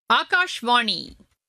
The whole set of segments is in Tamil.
ஆகாஷ்வாணி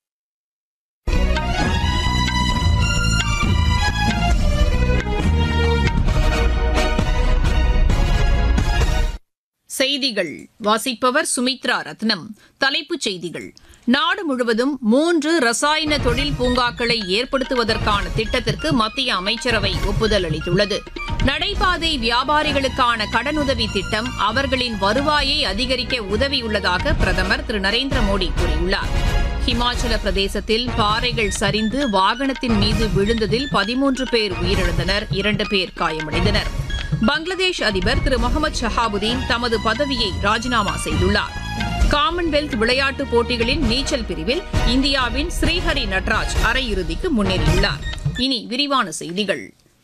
செய்திகள் வாசிப்பவர் சுமித்ரா ரத்னம் தலைப்புச் செய்திகள் நாடு முழுவதும் மூன்று ரசாயன தொழில் பூங்காக்களை ஏற்படுத்துவதற்கான திட்டத்திற்கு மத்திய அமைச்சரவை ஒப்புதல் அளித்துள்ளது நடைபாதை வியாபாரிகளுக்கான கடனுதவி திட்டம் அவர்களின் வருவாயை அதிகரிக்க உதவியுள்ளதாக பிரதமர் திரு நரேந்திர மோடி கூறியுள்ளார் ஹிமாச்சல பிரதேசத்தில் பாறைகள் சரிந்து வாகனத்தின் மீது விழுந்ததில் பதிமூன்று பேர் உயிரிழந்தனர் இரண்டு பேர் காயமடைந்தனர் பங்களாதேஷ் அதிபர் திரு முகமது ஷஹாபுதீன் தமது பதவியை ராஜினாமா செய்துள்ளார் காமன்வெல்த் விளையாட்டுப் போட்டிகளின் நீச்சல் பிரிவில் இந்தியாவின் ஸ்ரீஹரி நட்ராஜ் அரையிறுதிக்கு முன்னேறியுள்ளார் இனி விரிவான செய்திகள்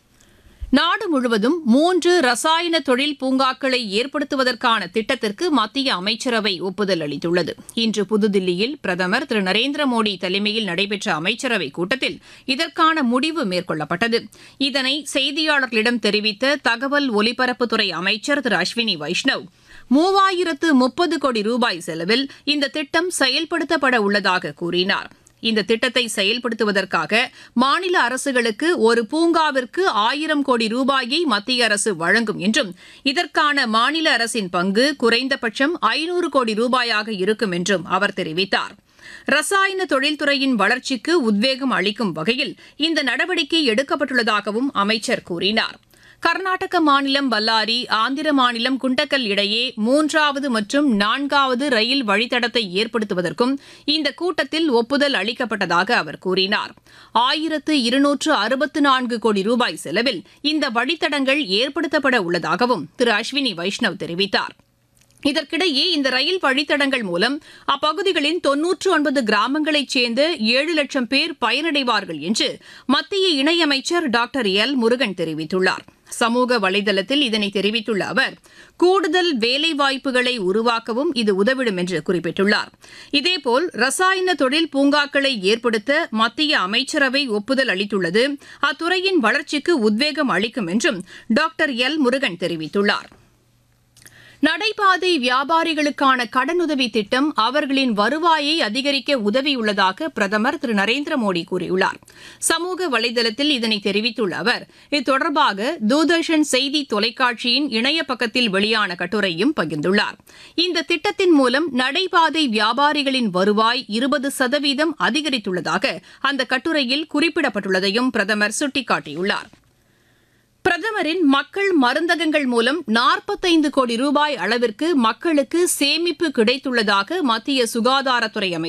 நாடு முழுவதும் மூன்று ரசாயன தொழில் பூங்காக்களை ஏற்படுத்துவதற்கான திட்டத்திற்கு மத்திய அமைச்சரவை ஒப்புதல் அளித்துள்ளது இன்று புதுதில்லியில் பிரதமர் திரு நரேந்திர மோடி தலைமையில் நடைபெற்ற அமைச்சரவைக் கூட்டத்தில் இதற்கான முடிவு மேற்கொள்ளப்பட்டது இதனை செய்தியாளர்களிடம் தெரிவித்த தகவல் ஒலிபரப்புத்துறை அமைச்சர் திரு அஸ்வினி வைஷ்ணவ் மூவாயிரத்து முப்பது கோடி ரூபாய் செலவில் இந்த திட்டம் செயல்படுத்தப்பட உள்ளதாக கூறினார் இந்த திட்டத்தை செயல்படுத்துவதற்காக மாநில அரசுகளுக்கு ஒரு பூங்காவிற்கு ஆயிரம் கோடி ரூபாயை மத்திய அரசு வழங்கும் என்றும் இதற்கான மாநில அரசின் பங்கு குறைந்தபட்சம் ஐநூறு கோடி ரூபாயாக இருக்கும் என்றும் அவர் தெரிவித்தார் ரசாயன தொழில்துறையின் வளர்ச்சிக்கு உத்வேகம் அளிக்கும் வகையில் இந்த நடவடிக்கை எடுக்கப்பட்டுள்ளதாகவும் அமைச்சர் கூறினார் கர்நாடக மாநிலம் பல்லாரி ஆந்திர மாநிலம் குண்டக்கல் இடையே மூன்றாவது மற்றும் நான்காவது ரயில் வழித்தடத்தை ஏற்படுத்துவதற்கும் இந்த கூட்டத்தில் ஒப்புதல் அளிக்கப்பட்டதாக அவர் கூறினார் ஆயிரத்து இருநூற்று அறுபத்து நான்கு கோடி ரூபாய் செலவில் இந்த வழித்தடங்கள் ஏற்படுத்தப்பட உள்ளதாகவும் திரு அஸ்வினி வைஷ்ணவ் தெரிவித்தார் இதற்கிடையே இந்த ரயில் வழித்தடங்கள் மூலம் அப்பகுதிகளின் தொன்னூற்று ஒன்பது கிராமங்களைச் சேர்ந்த ஏழு லட்சம் பேர் பயனடைவார்கள் என்று மத்திய இணையமைச்சர் டாக்டர் எல் முருகன் தெரிவித்துள்ளார் சமூக வலைதளத்தில் இதனை தெரிவித்துள்ள அவர் கூடுதல் வேலைவாய்ப்புகளை உருவாக்கவும் இது உதவிடும் என்று குறிப்பிட்டுள்ளார் இதேபோல் ரசாயன தொழில் பூங்காக்களை ஏற்படுத்த மத்திய அமைச்சரவை ஒப்புதல் அளித்துள்ளது அத்துறையின் வளர்ச்சிக்கு உத்வேகம் அளிக்கும் என்றும் டாக்டர் எல் முருகன் தெரிவித்துள்ளார் நடைபாதை வியாபாரிகளுக்கான கடனுதவி திட்டம் அவர்களின் வருவாயை அதிகரிக்க உதவியுள்ளதாக பிரதமர் திரு நரேந்திர மோடி கூறியுள்ளார் சமூக வலைதளத்தில் இதனை தெரிவித்துள்ள அவர் இது தொடர்பாக தூர்தர்ஷன் செய்தி தொலைக்காட்சியின் இணைய பக்கத்தில் வெளியான கட்டுரையும் பகிர்ந்துள்ளார் இந்த திட்டத்தின் மூலம் நடைபாதை வியாபாரிகளின் வருவாய் இருபது சதவீதம் அதிகரித்துள்ளதாக அந்த கட்டுரையில் குறிப்பிடப்பட்டுள்ளதையும் பிரதமர் சுட்டிக்காட்டியுள்ளார் பிரதமரின் மக்கள் மருந்தகங்கள் மூலம் நாற்பத்தைந்து கோடி ரூபாய் அளவிற்கு மக்களுக்கு சேமிப்பு கிடைத்துள்ளதாக மத்திய சுகாதாரத்துறை அமைச்சர்